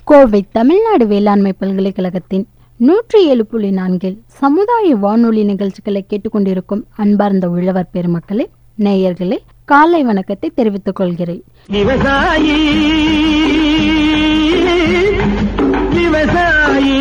கோவை தமிழ்நாடு வேளாண்மை பல்கலைக்கழகத்தின் நூற்றி ஏழு புள்ளி நான்கில் சமுதாய வானொலி நிகழ்ச்சிகளை கேட்டுக்கொண்டிருக்கும் அன்பார்ந்த உழவர் பெருமக்களே நேயர்களே காலை வணக்கத்தை தெரிவித்துக் கொள்கிறேன் விவசாயி விவசாயி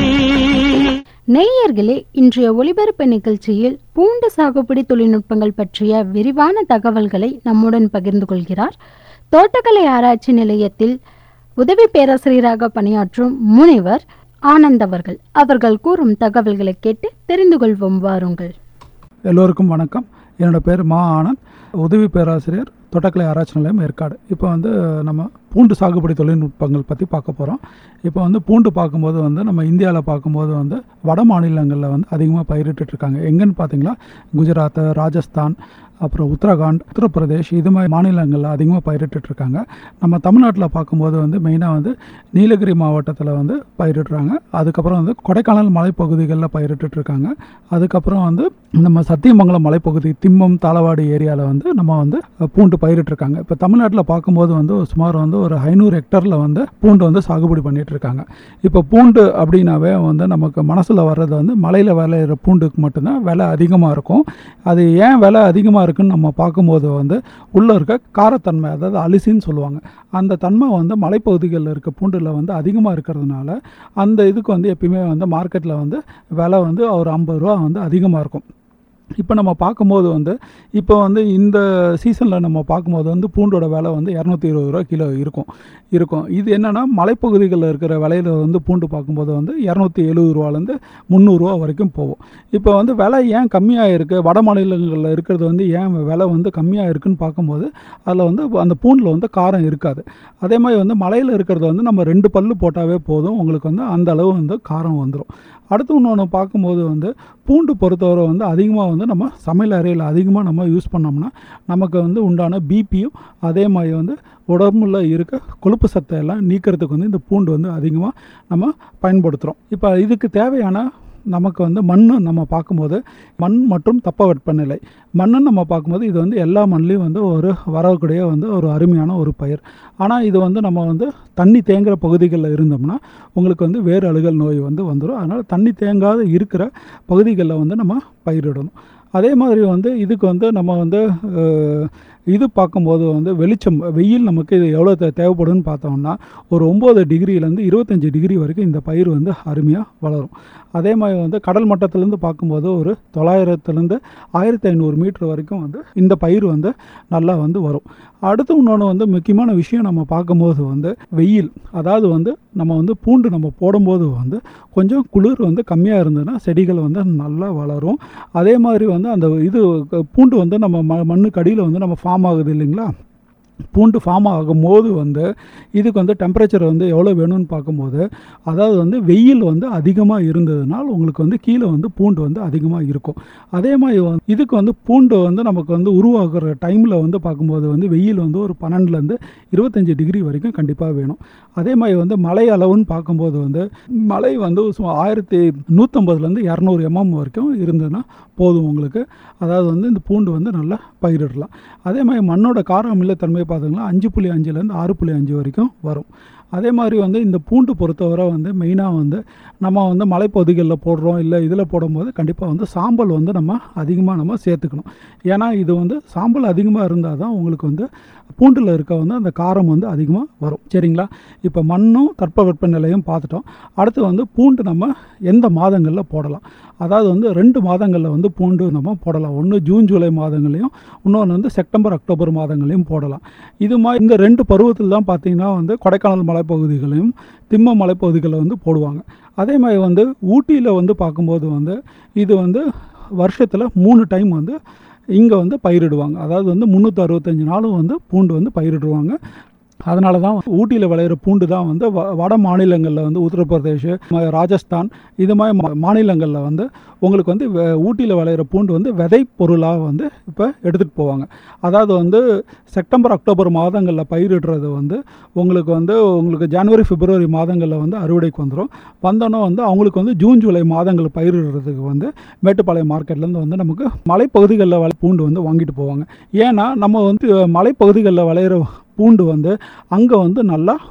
நேயர்களே இன்றைய ஒலிபரப்பு நிகழ்ச்சியில் பூண்டு சாகுபடி தொழில்நுட்பங்கள் பற்றிய விரிவான தகவல்களை நம்முடன் பகிர்ந்து கொள்கிறார் தோட்டக்கலை ஆராய்ச்சி நிலையத்தில் உதவி பேராசிரியராக பணியாற்றும் முனைவர் ஆனந்த் அவர்கள் அவர்கள் கூறும் தகவல்களை கேட்டு தெரிந்து கொள்வோம் வாருங்கள் எல்லோருக்கும் வணக்கம் என்னோட பேர் மா ஆனந்த் உதவி பேராசிரியர் தோட்டக்கலை ஆராய்ச்சி நிலையம் ஏற்காடு இப்போ வந்து நம்ம பூண்டு சாகுபடி தொழில்நுட்பங்கள் பற்றி பார்க்க போகிறோம் இப்போ வந்து பூண்டு பார்க்கும்போது வந்து நம்ம இந்தியாவில் பார்க்கும்போது வந்து வட மாநிலங்களில் வந்து அதிகமாக பயிரிட்டுட்டு இருக்காங்க எங்கன்னு பார்த்தீங்களா குஜராத் ராஜஸ்தான் அப்புறம் உத்தரகாண்ட் உத்தரப்பிரதேஷ் இது மாதிரி மாநிலங்களில் அதிகமாக பயிரிட்டுட்டு இருக்காங்க நம்ம தமிழ்நாட்டில் பார்க்கும்போது வந்து மெயினாக வந்து நீலகிரி மாவட்டத்தில் வந்து பயிரிடுறாங்க அதுக்கப்புறம் வந்து கொடைக்கானல் மலைப்பகுதிகளில் பயிரிட்டுட்டு இருக்காங்க அதுக்கப்புறம் வந்து நம்ம சத்தியமங்கலம் மலைப்பகுதி திம்மம் தாளவாடி ஏரியாவில் வந்து நம்ம வந்து பூண்டு பயிரிட்டிருக்காங்க இப்போ தமிழ்நாட்டில் பார்க்கும்போது வந்து சுமார் வந்து ஒரு ஐநூறு ஹெக்டரில் வந்து பூண்டு வந்து சாகுபடி பண்ணிட்டு இருக்காங்க இப்போ பூண்டு அப்படின்னாவே வந்து நமக்கு மனசில் வர்றது வந்து மலையில் விளையிற பூண்டுக்கு மட்டும்தான் விலை அதிகமாக இருக்கும் அது ஏன் விலை அதிகமாக இருக்குன்னு நம்ம பார்க்கும்போது வந்து உள்ளே இருக்க காரத்தன்மை அதாவது அலிசின்னு சொல்லுவாங்க அந்த தன்மை வந்து மலைப்பகுதிகளில் இருக்க பூண்டில் வந்து அதிகமாக இருக்கிறதுனால அந்த இதுக்கு வந்து எப்பயுமே வந்து மார்க்கெட்டில் வந்து விலை வந்து ஒரு ஐம்பது ரூபா வந்து அதிகமாக இருக்கும் இப்போ நம்ம பார்க்கும்போது வந்து இப்போ வந்து இந்த சீசனில் நம்ம பார்க்கும்போது வந்து பூண்டோட விலை வந்து இரநூத்தி இருபது ரூபா கிலோ இருக்கும் இருக்கும் இது என்னென்னா மலைப்பகுதிகளில் இருக்கிற விலையில வந்து பூண்டு பார்க்கும்போது வந்து இரநூத்தி எழுபது ரூபாலேருந்து முந்நூறுரூவா வரைக்கும் போகும் இப்போ வந்து விலை ஏன் கம்மியாக இருக்குது வட மாநிலங்களில் இருக்கிறது வந்து ஏன் விலை வந்து கம்மியாக இருக்குன்னு பார்க்கும்போது அதில் வந்து அந்த பூண்டில் வந்து காரம் இருக்காது அதே மாதிரி வந்து மலையில் இருக்கிறது வந்து நம்ம ரெண்டு பல்லு போட்டாவே போதும் உங்களுக்கு வந்து அந்த அளவு வந்து காரம் வந்துடும் அடுத்து இன்னொன்று பார்க்கும்போது வந்து பூண்டு பொறுத்தவரை வந்து அதிகமாக வந்து நம்ம சமையல் அறையில் அதிகமாக நம்ம யூஸ் பண்ணோம்னா நமக்கு வந்து உண்டான பிபியும் அதே மாதிரி வந்து உடம்புல இருக்க கொழுப்பு சத்தை எல்லாம் நீக்கிறதுக்கு வந்து இந்த பூண்டு வந்து அதிகமாக நம்ம பயன்படுத்துகிறோம் இப்போ இதுக்கு தேவையான நமக்கு வந்து மண் நம்ம பார்க்கும்போது மண் மற்றும் தட்பவெப்பநிலை மண்ணு நம்ம பார்க்கும்போது இது வந்து எல்லா மண்லேயும் வந்து ஒரு வரக்கூடிய வந்து ஒரு அருமையான ஒரு பயிர் ஆனால் இது வந்து நம்ம வந்து தண்ணி தேங்குகிற பகுதிகளில் இருந்தோம்னா உங்களுக்கு வந்து வேறு அழுகல் நோய் வந்து வந்துடும் அதனால் தண்ணி தேங்காத இருக்கிற பகுதிகளில் வந்து நம்ம பயிரிடணும் அதே மாதிரி வந்து இதுக்கு வந்து நம்ம வந்து அஹ், இது பார்க்கும்போது வந்து வெளிச்சம் வெயில் நமக்கு இது எவ்வளோ தே தேவைப்படும்னு பார்த்தோம்னா ஒரு ஒம்பது டிகிரியிலேருந்து இருபத்தஞ்சி டிகிரி வரைக்கும் இந்த பயிர் வந்து அருமையாக வளரும் அதே மாதிரி வந்து கடல் மட்டத்திலேருந்து பார்க்கும்போது ஒரு தொள்ளாயிரத்துலேருந்து ஆயிரத்தி ஐநூறு மீட்டர் வரைக்கும் வந்து இந்த பயிர் வந்து நல்லா வந்து வரும் அடுத்து இன்னொன்று வந்து முக்கியமான விஷயம் நம்ம பார்க்கும்போது வந்து வெயில் அதாவது வந்து நம்ம வந்து பூண்டு நம்ம போடும்போது வந்து கொஞ்சம் குளிர் வந்து கம்மியாக இருந்ததுன்னா செடிகள் வந்து நல்லா வளரும் அதே மாதிரி வந்து அந்த இது பூண்டு வந்து நம்ம ம மண்ணுக்கு அடியில் வந்து நம்ம ஃபார்ம் ஆகுது இல்லைங்களா பூண்டு ஃபார்ம் ஆகும்போது வந்து இதுக்கு வந்து டெம்பரேச்சர் வந்து எவ்வளோ வேணும்னு பார்க்கும்போது அதாவது வந்து வெயில் வந்து அதிகமாக இருந்ததுனால் உங்களுக்கு வந்து கீழே வந்து பூண்டு வந்து அதிகமாக இருக்கும் அதே மாதிரி வந்து இதுக்கு வந்து பூண்டு வந்து நமக்கு வந்து உருவாக்குற டைமில் வந்து பார்க்கும்போது வந்து வெயில் வந்து ஒரு பன்னெண்டுலேருந்து இருபத்தஞ்சி டிகிரி வரைக்கும் கண்டிப்பாக வேணும் அதே மாதிரி வந்து மழை அளவுன்னு பார்க்கும்போது வந்து மழை வந்து சுமார் ஆயிரத்தி நூற்றம்பதுலேருந்து இரநூறு எம்எம் வரைக்கும் இருந்ததுன்னா போதும் உங்களுக்கு அதாவது வந்து இந்த பூண்டு வந்து நல்லா பயிரிடலாம் அதே மாதிரி மண்ணோட கார அமிலத்தன்மை பார்த்தீங்கன்னா அஞ்சு புள்ளி அஞ்சுலேருந்து ஆறு புள்ளி அஞ்சு வரைக்கும் வரும் அதே மாதிரி வந்து இந்த பூண்டு பொறுத்தவரை வந்து மெயினாக வந்து நம்ம வந்து மலைப்பகுதிகளில் போடுறோம் இல்லை இதில் போடும்போது கண்டிப்பாக வந்து சாம்பல் வந்து நம்ம அதிகமாக நம்ம சேர்த்துக்கணும் ஏன்னா இது வந்து சாம்பல் அதிகமாக இருந்தால் தான் உங்களுக்கு வந்து பூண்டில் இருக்க வந்து அந்த காரம் வந்து அதிகமாக வரும் சரிங்களா இப்போ மண்ணும் தட்பவெப்ப நிலையும் பார்த்துட்டோம் அடுத்து வந்து பூண்டு நம்ம எந்த மாதங்களில் போடலாம் அதாவது வந்து ரெண்டு மாதங்களில் வந்து பூண்டு நம்ம போடலாம் ஒன்று ஜூன் ஜூலை மாதங்களையும் இன்னொன்று வந்து செப்டம்பர் அக்டோபர் மாதங்களையும் போடலாம் இது மாதிரி இந்த ரெண்டு பருவத்தில் தான் பார்த்தீங்கன்னா வந்து கொடைக்கானல் மலைப்பகுதிகளையும் திம்ம மலைப்பகுதிகளில் வந்து போடுவாங்க அதே மாதிரி வந்து ஊட்டியில் வந்து பார்க்கும்போது வந்து இது வந்து வருஷத்தில் மூணு டைம் வந்து இங்கே வந்து பயிரிடுவாங்க அதாவது வந்து முந்நூற்றி அறுபத்தஞ்சு நாளும் வந்து பூண்டு வந்து பயிரிடுவாங்க அதனால தான் ஊட்டியில் விளையிற பூண்டு தான் வந்து வ வட மாநிலங்களில் வந்து உத்தரப்பிரதேஷ் ம- ராஜஸ்தான் இது மாதிரி மா மாநிலங்களில் வந்து உங்களுக்கு வந்து வெ- ஊட்டியில் விளையிற பூண்டு வந்து விதை பொருளாக வந்து இப்போ எடுத்துகிட்டு போவாங்க அதாவது வந்து செப்டம்பர் அக்டோபர் மாதங்களில் பயிரிடுறது வந்து உங்களுக்கு வந்து உங்களுக்கு ஜனவரி பிப்ரவரி மாதங்களில் வந்து அறுவடைக்கு வந்துடும் வந்தோன்னே வந்து அவங்களுக்கு வந்து ஜூன் ஜூலை மாதங்கள் பயிரிடுறதுக்கு வந்து மேட்டுப்பாளையம் மார்க்கெட்லேருந்து வந்து நமக்கு மலைப்பகுதிகளில் விளை பூண்டு வந்து வாங்கிட்டு போவாங்க ஏன்னா நம்ம வந்து மலைப்பகுதிகளில் விளையிற பூண்டு வந்து அங்கே வந்து நல்லா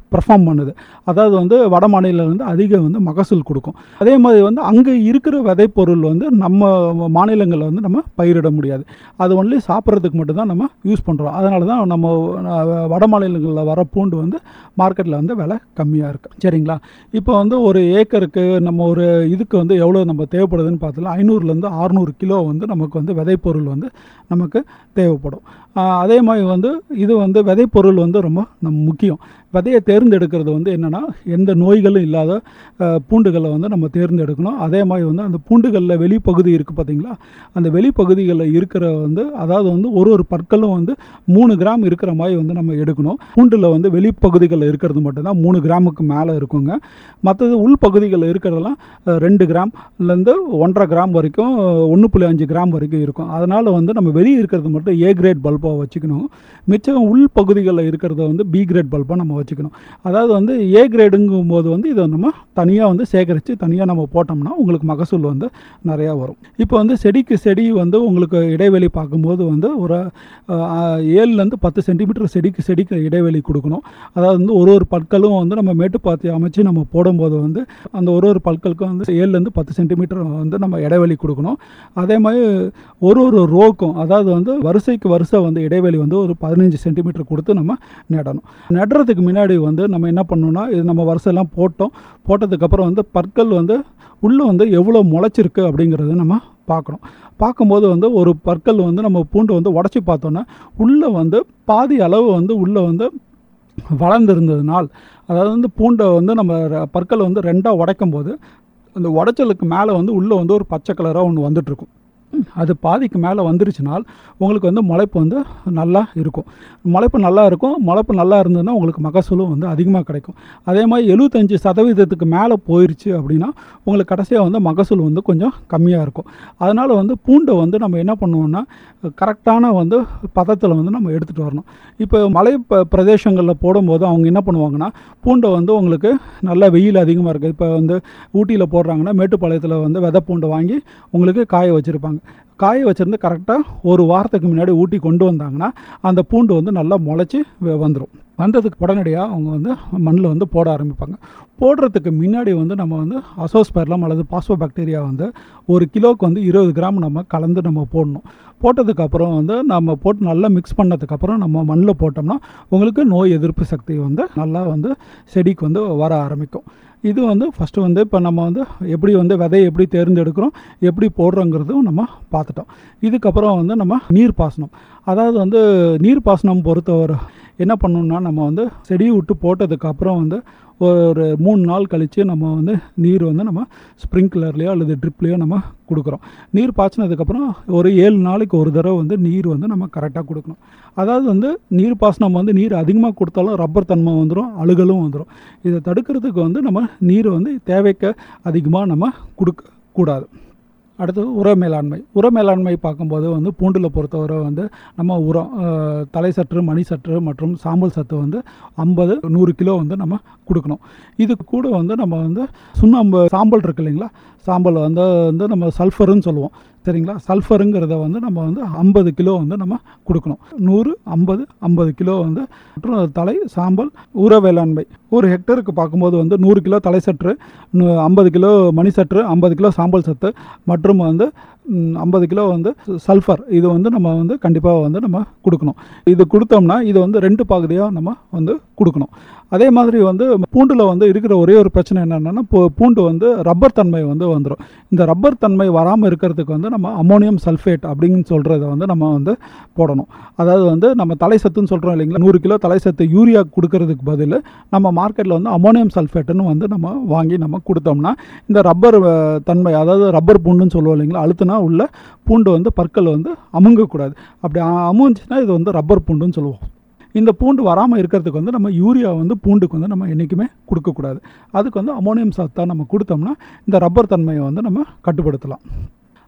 பெர்ஃபார்ம் பண்ணுது அதாவது வந்து வட மாநிலம் வந்து அதிக வந்து மகசூல் கொடுக்கும் அதே மாதிரி வந்து அங்கே இருக்கிற விதைப்பொருள் வந்து நம்ம மாநிலங்களில் வந்து நம்ம பயிரிட முடியாது அது ஒன்லி சாப்பிட்றதுக்கு மட்டும்தான் நம்ம யூஸ் பண்ணுறோம் அதனால தான் நம்ம அஹ், வட மாநிலங்களில் வர பூண்டு வந்து மார்க்கெட்டில் வந்து விலை கம்மியாக இருக்குது சரிங்களா இப்போ வந்து ஒரு ஏக்கருக்கு நம்ம ஒரு இதுக்கு வந்து எவ்வளோ நம்ம தேவைப்படுதுன்னு பார்த்தோம்னா ஐநூறுலேருந்து அறுநூறு கிலோ வந்து நமக்கு வந்து விதைப்பொருள் வந்து நமக்கு தேவைப்படும் ஆஹ் அதே மாதிரி வந்து இது வந்து விதைப்பொருள் வந்து ரொம்ப நம்ம முக்கியம் விதையை தேர்ந்தெடுக்கிறது வந்து என்னென்னா எந்த நோய்களும் இல்லாத ஆஹ் பூண்டுகளை வந்து நம்ம தேர்ந்தெடுக்கணும் அதே மாதிரி வந்து அந்த பூண்டுகளில் வெளிப்பகுதி இருக்குது பார்த்தீங்களா அந்த வெளிப்பகுதிகளில் இருக்கிற வந்து அதாவது வந்து ஒரு ஒரு பற்களும் வந்து மூணு கிராம் இருக்கிற மாதிரி வந்து நம்ம எடுக்கணும் பூண்டில் வந்து வெளிப்பகுதிகளில் இருக்கிறது மட்டும்தான் மூணு கிராமுக்கு மேலே இருக்குங்க மற்றது உள்பகுதிகளில் இருக்கிறதெல்லாம் அஹ், ரெண்டு கிராம்லேருந்து ஒன்றரை கிராம் வரைக்கும் ஒன்று புள்ளி அஞ்சு கிராம் வரைக்கும் இருக்கும் அதனால் வந்து நம்ம வெளியே இருக்கிறது மட்டும் ஏ கிரேட் பல்பாக வச்சுக்கணும் மிச்சம் உள் பகுதிகளில் இருக்கிறத வந்து பி கிரேட் பல்பாக நம்ம வச்சுக்கணும் அதாவது வந்து ஏ கிரேடுங்கும் போது வந்து இதை நம்ம தனியாக வந்து சேகரித்து தனியாக நம்ம போட்டோம்னா உங்களுக்கு மகசூல் வந்து நிறையா வரும் இப்போ வந்து செடிக்கு செடி வந்து உங்களுக்கு இடைவெளி பார்க்கும்போது வந்து ஒரு அஹ், ஏழுலேருந்து பத்து சென்டிமீட்டர் செடிக்கு செடிக்கு இடைவெளி கொடுக்கணும் அதாவது வந்து ஒரு ஒரு பற்களும் வந்து நம்ம மேட்டுப்பாத்தி அமைச்சு நம்ம போடும்போது வந்து அந்த ஒரு ஒரு பற்களுக்கும் வந்து ஏழுலேருந்து பத்து சென்டிமீட்டர் வந்து நம்ம இடைவெளி கொடுக்கணும் அதே மாதிரி ஒரு ஒரு ரோக்கும் அதாவது வந்து வரிசைக்கு வரிசை வந்து இடைவெளி வந்து ஒரு பதினஞ்சு சென்டிமீட்டர் கொடுத்து நம்ம நடணும் நடுறதுக்கு முன்னாடி வந்து நம்ம என்ன பண்ணணும்னா இது நம்ம வரிசையெல்லாம் போட்டோம் போட்டதுக்கப்புறம் வந்து பற்கள் வந்து உள்ளே வந்து எவ்வளோ முளைச்சிருக்கு அப்படிங்கிறத நம்ம பார்க்கணும் பார்க்கும்போது வந்து ஒரு பற்கள் வந்து நம்ம பூண்டு வந்து உடச்சி பார்த்தோன்னா உள்ளே வந்து பாதி அளவு வந்து உள்ளே வந்து வளர்ந்துருந்ததுனால் அதாவது வந்து பூண்டை வந்து நம்ம ர- பற்களை வந்து ரெண்டாக உடைக்கும் போது அந்த உடைச்சலுக்கு மேலே வந்து உள்ளே வந்து ஒரு பச்சை கலராக ஒன்று வந்துட்டுருக்கும் அது பாதிக்கு மேலே வந்துருச்சுனால் உங்களுக்கு வந்து முளைப்பு வந்து நல்லா இருக்கும் முளைப்பு நல்லா இருக்கும் முளைப்பு நல்லா இருந்ததுன்னா உங்களுக்கு மகசூலும் வந்து அதிகமாக கிடைக்கும் அதே மாதிரி எழுபத்தஞ்சி சதவீதத்துக்கு மேலே போயிருச்சு அப்படின்னா உங்களுக்கு கடைசியாக வந்து மகசூல் வந்து கொஞ்சம் கம்மியாக இருக்கும் அதனால் வந்து பூண்டை வந்து நம்ம என்ன பண்ணுவோம்னா கரெக்டான வந்து பதத்தில் வந்து நம்ம எடுத்துகிட்டு வரணும் இப்போ மலை ப பிரதேசங்களில் போடும்போது அவங்க என்ன பண்ணுவாங்கன்னா பூண்டை வந்து உங்களுக்கு நல்ல வெயில் அதிகமாக இருக்குது இப்போ வந்து ஊட்டியில் போடுறாங்கன்னா மேட்டுப்பாளையத்தில் வந்து விதை பூண்டை வாங்கி உங்களுக்கு காய வச்சுருப்பாங்க காய வச்சுருந்து கரெக்டாக ஒரு வாரத்துக்கு முன்னாடி ஊட்டி கொண்டு வந்தாங்கன்னா அந்த பூண்டு வந்து நல்லா முளைச்சி வந்துடும் வந்ததுக்கு உடனடியாக அவங்க வந்து மண்ணில் வந்து போட ஆரம்பிப்பாங்க போடுறதுக்கு முன்னாடி வந்து நம்ம வந்து அசோஸ்பெர்லம் அல்லது பாஸ்போ பாக்டீரியா வந்து ஒரு கிலோவுக்கு வந்து இருபது கிராம் நம்ம கலந்து நம்ம போடணும் போட்டதுக்கப்புறம் வந்து நம்ம போட்டு நல்லா மிக்ஸ் பண்ணதுக்கப்புறம் நம்ம மண்ணில் போட்டோம்னா உங்களுக்கு நோய் எதிர்ப்பு சக்தி வந்து நல்லா வந்து செடிக்கு வந்து வர ஆரம்பிக்கும் இது வந்து ஃபஸ்ட்டு வந்து இப்போ நம்ம வந்து எப்படி வந்து விதையை எப்படி தேர்ந்தெடுக்கிறோம் எப்படி போடுறோங்கிறதும் நம்ம பார்த்துட்டோம் இதுக்கப்புறம் வந்து நம்ம நீர் பாசனம் அதாவது வந்து நீர் பாசனம் பொறுத்தவரை என்ன பண்ணணும்னா நம்ம வந்து செடியை விட்டு போட்டதுக்கப்புறம் வந்து ஒரு மூணு நாள் கழித்து நம்ம வந்து நீர் வந்து நம்ம ஸ்ப்ரிங்க்லர்லேயோ அல்லது ட்ரிப்லேயோ நம்ம கொடுக்குறோம் நீர் பாய்ச்சினதுக்கப்புறம் ஒரு ஏழு நாளைக்கு ஒரு தடவை வந்து நீர் வந்து நம்ம கரெக்டாக கொடுக்கணும் அதாவது வந்து நீர் பாசனம் வந்து நீர் அதிகமாக கொடுத்தாலும் ரப்பர் தன்மை வந்துடும் அழுகலும் வந்துடும் இதை தடுக்கிறதுக்கு வந்து நம்ம நீர் வந்து தேவைக்கு அதிகமாக நம்ம கொடுக்க கூடாது அடுத்தது உர மேலாண்மை உர மேலாண்மை பார்க்கும்போது வந்து பூண்டில் பொறுத்தவரை வந்து நம்ம உரம் அஹ், தலை சற்று மணி சற்று மற்றும் சாம்பல் சத்து வந்து ஐம்பது நூறு கிலோ வந்து நம்ம கொடுக்கணும் இது கூட வந்து நம்ம வந்து சுண்ணாம்பு சாம்பல் இருக்கு இல்லைங்களா சாம்பல் வந்து வந்து நம்ம சல்ஃபருன்னு சொல்லுவோம் சரிங்களா சல்ஃபருங்கிறத வந்து நம்ம வந்து ஐம்பது கிலோ வந்து நம்ம கொடுக்கணும் நூறு ஐம்பது ஐம்பது கிலோ வந்து மற்றும் தலை சாம்பல் உர வேளாண்மை ஒரு ஹெக்டருக்கு பார்க்கும்போது வந்து நூறு கிலோ தலை சற்று ஐம்பது கிலோ மணி சற்று ஐம்பது கிலோ சாம்பல் சத்து மற்றும் வந்து ஐம்பது கிலோ வந்து சல்ஃபர் இது வந்து நம்ம வந்து கண்டிப்பாக வந்து நம்ம கொடுக்கணும் இது கொடுத்தோம்னா இது வந்து ரெண்டு பகுதியாக நம்ம வந்து கொடுக்கணும் அதே மாதிரி வந்து பூண்டில் வந்து இருக்கிற ஒரே ஒரு பிரச்சனை என்னென்னா பூண்டு வந்து ரப்பர் தன்மை வந்து வந்துடும் இந்த ரப்பர் தன்மை வராமல் இருக்கிறதுக்கு வந்து நம்ம அமோனியம் சல்ஃபேட் அப்படின்னு சொல்கிறத வந்து நம்ம வந்து போடணும் அதாவது வந்து நம்ம தலை சத்துன்னு சொல்கிறோம் இல்லைங்களா நூறு கிலோ தலை சத்து யூரியா கொடுக்கறதுக்கு பதில் நம்ம மார்க்கெட்டில் வந்து அமோனியம் சல்ஃபேட்டுன்னு வந்து நம்ம வாங்கி நம்ம கொடுத்தோம்னா இந்த ரப்பர் அஹ், தன்மை அதாவது ரப்பர் பூண்டுன்னு சொல்லுவோம் இல்லைங்களா அழுத்துனா உள்ள பூண்டு வந்து பற்கள் வந்து அமுங்கக்கூடாது அப்படி அ- அமுங்குச்சுன்னா இது வந்து ரப்பர் பூண்டுன்னு சொல்லுவோம் இந்த பூண்டு வராமல் இருக்கிறதுக்கு வந்து நம்ம யூரியா வந்து பூண்டுக்கு வந்து நம்ம என்றைக்குமே கொடுக்கக்கூடாது அதுக்கு வந்து அமோனியம் சத்தா நம்ம கொடுத்தோம்னா இந்த ரப்பர் தன்மையை வந்து நம்ம கட்டுப்படுத்தலாம்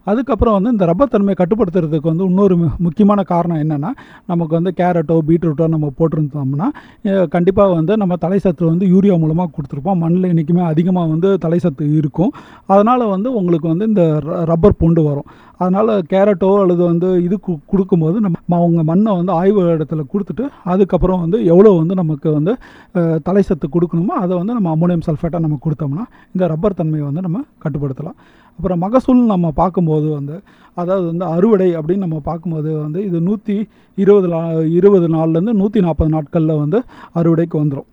அதுக்கப்புறம் வந்து இந்த ரப்பர் தன்மையை கட்டுப்படுத்துறதுக்கு வந்து இன்னொரு மு- முக்கியமான காரணம் என்னென்னா நமக்கு வந்து கேரட்டோ பீட்ரூட்டோ நம்ம போட்டிருந்தோம்னா கண்டிப்பாக வந்து நம்ம தலைசத்து வந்து யூரியா மூலமாக கொடுத்துருப்போம் மண்ணில் என்றைக்குமே அதிகமாக வந்து தலைசத்து இருக்கும் அதனால் வந்து உங்களுக்கு வந்து இந்த ர- ரப்பர் பூண்டு வரும் அதனால் கேரட்டோ அல்லது வந்து இது கு- கொடுக்கும்போது நம்ம அவங்க மண்ணை வந்து ஆய்வு இடத்துல கொடுத்துட்டு அதுக்கப்புறம் வந்து எவ்வளோ வந்து நமக்கு வந்து அஹ், தலைசத்து கொடுக்கணுமோ அதை வந்து நம்ம அமோனியம் சல்ஃபேட்டாக நம்ம கொடுத்தோம்னா இந்த ரப்பர் தன்மையை வந்து நம்ம கட்டுப்படுத்தலாம் அப்புறம் மகசூல் நம்ம பார்க்கும்போது வந்து அதாவது வந்து அறுவடை அப்படின்னு நம்ம பார்க்கும்போது வந்து இது நூற்றி இருபது நா இருபது நாள்லேருந்து நூற்றி நாற்பது நாட்களில் வந்து அறுவடைக்கு வந்துடும்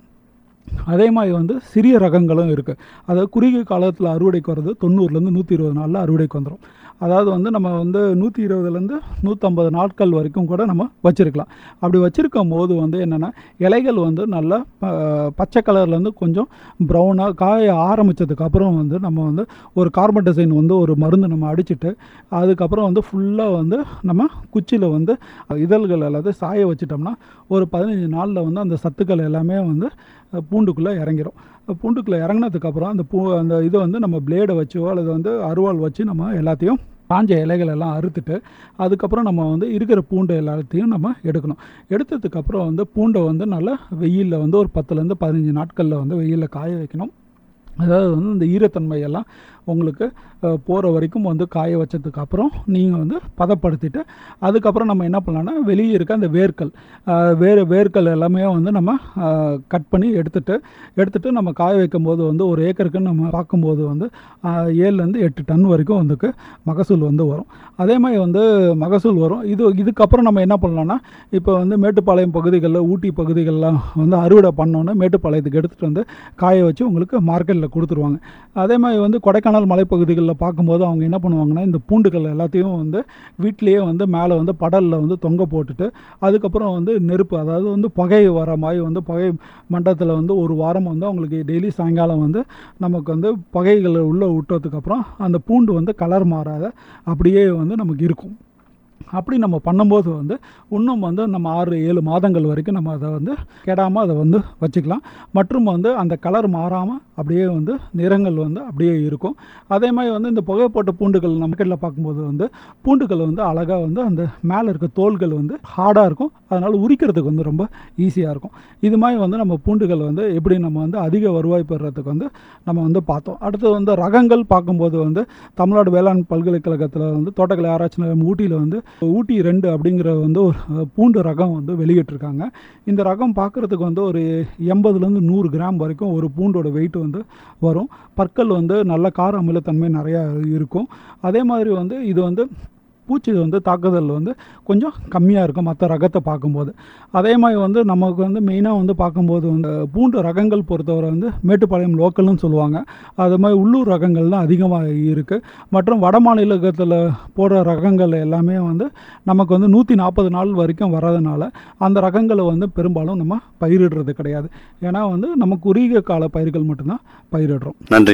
அதே மாதிரி வந்து சிறிய ரகங்களும் இருக்குது அதாவது குறுகிய காலத்தில் அறுவடைக்கு வர்றது தொண்ணூறுலேருந்து நூற்றி இருபது நாளில் அறுவடைக்கு வந்துடும் அதாவது வந்து நம்ம வந்து நூற்றி இருபதுலேருந்து நூற்றம்பது நாட்கள் வரைக்கும் கூட நம்ம வச்சுருக்கலாம் அப்படி வச்சுருக்கும் போது வந்து என்னென்னா இலைகள் வந்து நல்லா ப- பச்சை கலர்லேருந்து கொஞ்சம் ப்ரௌனாக காய ஆரம்பித்ததுக்கு அப்புறம் வந்து நம்ம வந்து ஒரு கார்பன் டிசைன் வந்து ஒரு மருந்து நம்ம அடிச்சிட்டு அதுக்கப்புறம் வந்து ஃபுல்லாக வந்து நம்ம குச்சியில் வந்து இதழ்கள் எல்லாத்தையும் சாய வச்சிட்டோம்னா ஒரு பதினஞ்சு நாளில் வந்து அந்த சத்துக்கள் எல்லாமே வந்து அஹ், பூண்டுக்குள்ளே இறங்கிரும் பூண்டுக்குள்ளே இறங்கினதுக்கப்புறம் அந்த பூ அந்த இதை வந்து நம்ம பிளேடை வச்சோ அல்லது வந்து அருவாள் வச்சு நம்ம எல்லாத்தையும் காஞ்ச இலைகள் எல்லாம் அறுத்துட்டு அதுக்கப்புறம் நம்ம வந்து இருக்கிற பூண்டை எல்லாத்தையும் நம்ம எடுக்கணும் எடுத்ததுக்கப்புறம் வந்து பூண்டை வந்து நல்லா வெயிலில் வந்து ஒரு பத்துலேருந்து பதினஞ்சு நாட்களில் வந்து வெயிலில் காய வைக்கணும் அதாவது வந்து இந்த ஈரத்தன்மையெல்லாம் உங்களுக்கு போகிற வரைக்கும் வந்து காய வச்சதுக்கு அப்புறம் நீங்கள் வந்து பதப்படுத்திட்டு அதுக்கப்புறம் நம்ம என்ன பண்ணலாம்னா வெளியே இருக்க அந்த வேர்கள் அஹ், வேறு வேர்கள் எல்லாமே வந்து நம்ம கட் பண்ணி எடுத்துட்டு எடுத்துட்டு நம்ம காய வைக்கும் போது வந்து ஒரு ஏக்கருக்கு நம்ம பார்க்கும்போது வந்து அஹ், ஏழுலேருந்து எட்டு டன் வரைக்கும் வந்துக்கு மகசூல் வந்து வரும் அதே மாதிரி வந்து மகசூல் வரும் இது இதுக்கப்புறம் நம்ம என்ன பண்ணலாம்னா இப்போ வந்து மேட்டுப்பாளையம் பகுதிகளில் ஊட்டி பகுதிகளெலாம் வந்து அறுவடை பண்ணோன்னே மேட்டுப்பாளையத்துக்கு எடுத்துகிட்டு வந்து காய வச்சு உங்களுக்கு மார்க்கெட்டில் கொடுத்துருவாங்க அதே மாதிரி வந்து கொடைக்கானல் மலைப்பகுதிகளில் பார்க்கும்போது அவங்க என்ன பண்ணுவாங்கன்னா இந்த பூண்டுகள் எல்லாத்தையும் வந்து வீட்டிலேயே வந்து மேலே வந்து படலில் வந்து தொங்க போட்டுட்டு அதுக்கப்புறம் வந்து நெருப்பு அதாவது வந்து புகை வர மாதிரி வந்து புகை மண்டலத்தில் வந்து ஒரு வாரம் வந்து அவங்களுக்கு டெய்லி சாயங்காலம் வந்து நமக்கு வந்து புகைகளை உள்ளே விட்டதுக்கப்புறம் அந்த பூண்டு வந்து கலர் மாறாத அப்படியே வந்து நமக்கு இருக்கும் அப்படி நம்ம பண்ணும்போது வந்து இன்னும் வந்து நம்ம ஆறு ஏழு மாதங்கள் வரைக்கும் நம்ம அதை வந்து கெடாமல் அதை வந்து வச்சுக்கலாம் மற்றும் வந்து அந்த கலர் மாறாமல் அப்படியே வந்து நிறங்கள் வந்து அப்படியே இருக்கும் அதே மாதிரி வந்து இந்த புகைப்பட்ட பூண்டுகள் நம்ம மார்க்கெட்டில் பார்க்கும்போது வந்து பூண்டுகள் வந்து அழகாக வந்து அந்த மேலே இருக்க தோல்கள் வந்து ஹார்டாக இருக்கும் அதனால் உரிக்கிறதுக்கு வந்து ரொம்ப ஈஸியாக இருக்கும் இது மாதிரி வந்து நம்ம பூண்டுகள் வந்து எப்படி நம்ம வந்து அதிக வருவாய் பெறுறதுக்கு வந்து நம்ம வந்து பார்த்தோம் அடுத்து வந்து ரகங்கள் பார்க்கும்போது வந்து தமிழ்நாடு வேளாண் பல்கலைக்கழகத்தில் வந்து தோட்டக்கலை ஆராய்ச்சி நிலையம் ஊட்டியில் வந்து ஊட்டி ரெண்டு அப்படிங்கிற வந்து ஒரு அஹ், பூண்டு ரகம் வந்து வெளியிட்டிருக்காங்க இந்த ரகம் பார்க்குறதுக்கு வந்து ஒரு எண்பதுலேருந்து நூறு கிராம் வரைக்கும் ஒரு பூண்டோட வெயிட் வந்து வரும் பற்கள் வந்து நல்ல கார அமிலத்தன்மை நிறையா இருக்கும் அதே மாதிரி வந்து இது வந்து பூச்சி வந்து தாக்குதல் வந்து கொஞ்சம் கம்மியாக இருக்கும் மற்ற ரகத்தை பார்க்கும்போது அதே மாதிரி வந்து நமக்கு வந்து மெயினாக வந்து பார்க்கும்போது வந்து பூண்டு ரகங்கள் பொறுத்தவரை வந்து மேட்டுப்பாளையம் லோக்கல்னு சொல்லுவாங்க அது மாதிரி உள்ளூர் ரகங்கள் தான் அதிகமாக இருக்குது மற்றும் வட மாநிலத்தில் போடுற ரகங்கள் எல்லாமே வந்து நமக்கு வந்து நூற்றி நாற்பது நாள் வரைக்கும் வர்றதுனால அந்த ரகங்களை வந்து பெரும்பாலும் நம்ம பயிரிடுறது கிடையாது ஏன்னா வந்து நம்ம குறுகிய கால பயிர்கள் மட்டும்தான் பயிரிடுறோம் நன்றி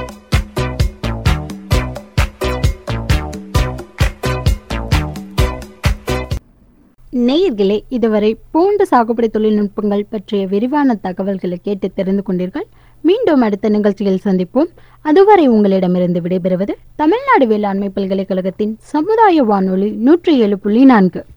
நேயர்களே இதுவரை பூண்டு சாகுபடி தொழில்நுட்பங்கள் பற்றிய விரிவான தகவல்களை கேட்டு தெரிந்து கொண்டீர்கள் மீண்டும் அடுத்த நிகழ்ச்சியில் சந்திப்போம் அதுவரை உங்களிடமிருந்து விடைபெறுவது தமிழ்நாடு வேளாண்மை பல்கலைக்கழகத்தின் சமுதாய வானொலி நூற்றி ஏழு புள்ளி நான்கு